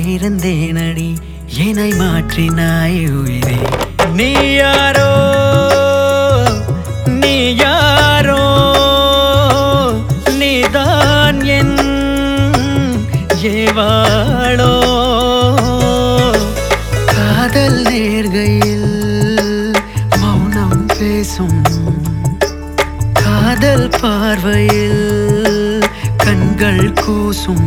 இருந்தேனடி என்னை மாற்றினாய் உயிரே நீ யாரோ நீ யாரோ நீதான் என் ஏவாளோ காதல் நேர்கையில் மௌனம் பேசும் காதல் பார்வையில் கண்கள் கூசும்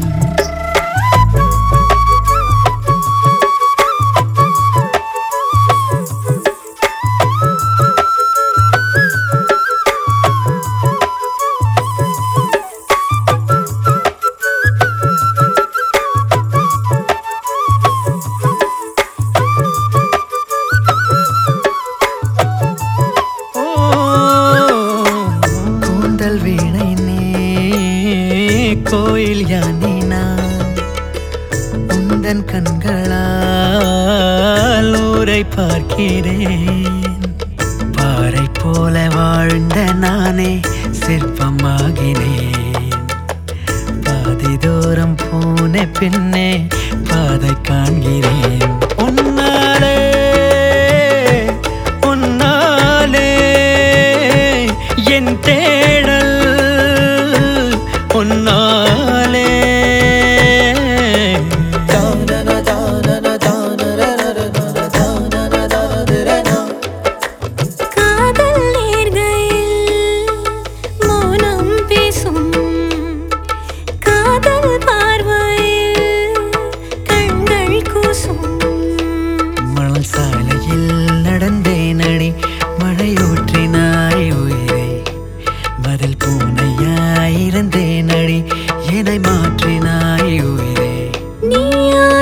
ஓ, கூந்தல் வீணை நீ கோயில் யானி நான் உந்தன் கண்களால் ஊரை பார்க்கிறேன் பாறை போல வாழ்ந்த நானே சிற்பமாகினேன் பாதி தூரம் போன பின்னே பாதை காண்கிறேன் உன்னாலே உன்னாலே என் தேடல் உன்னாலே காதல் நேர்கையில் மௌனம் பேசும் காதல் பார்வையில் கண்கள் கூசும் மணல் சாலையில் நடந்தேன் அடி மழையூற்றினாய் உயிரை பதில் பூனையாயிருந்தேன் அடி என்னை மாற்றினாய் உயிரே நீ யாரோ